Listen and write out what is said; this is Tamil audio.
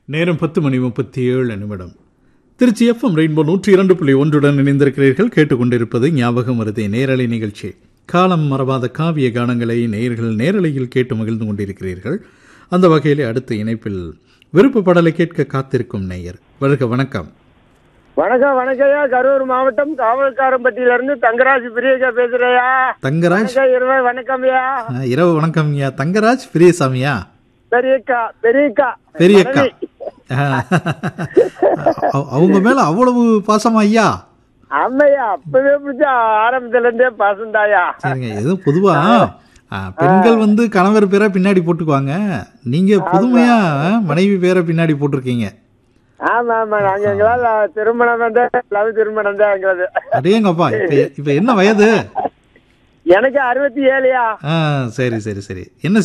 நேரம் பத்து மணி முப்பத்தி ஏழு நிமிடம் திருச்சி எஃப்எம் ரெயின்போ நூற்றி இரண்டு புள்ளி ஒன்றுடன் இணைந்திருக்கிறீர்கள் கேட்டுக்கொண்டிருப்பது ஞாபகம் வருதே நேரலை நிகழ்ச்சி காலம் மறவாத காவிய கானங்களை நேயர்கள் நேரலையில் கேட்டு மகிழ்ந்து கொண்டிருக்கிறீர்கள் அந்த வகையிலே அடுத்த இணைப்பில் விருப்ப பாடலை கேட்க காத்திருக்கும் நேயர் வருக வணக்கம் வணக்கம் வணக்கம்யா கரூர் மாவட்டம் காவல்காரம்பட்டியில இருந்து தங்கராஜ் பிரியக்கா பேசுறையா தங்கராஜ் வணக்கம் இருவை வணக்கம்யா ஆ, இரவு வணக்கம் ஐயா தங்கராஜ் பிரியசாமியா பெரியக்கா பெரியக்கா பெரியக்கா ஆ, அவ- அவங்க மேல அவ்வளவு பாசமா ஐயா அம்மையா அப்பவே பிடிச்ச ஆரம்பத்துல இருந்தே பாசந்தாயா சரிங்க எதுவும் பொதுவா ஆ, பெண்கள் வந்து கணவர் பேரை பின்னாடி போட்டுக்குவாங்க நீங்க புதுமையா ஆ, மனைவி பேரை பின்னாடி போட்டிருக்கீங்க ஆமா ஆமா நாங்க எங்களால திருமணம் வந்து லவ் திருமணம் தான் எங்களது அடேங்கப்பா இப்ப இப்ப என்ன வயது எனக்கு அறுபத்தி ஏழுயா ஆ சரி சரி சரி என்ன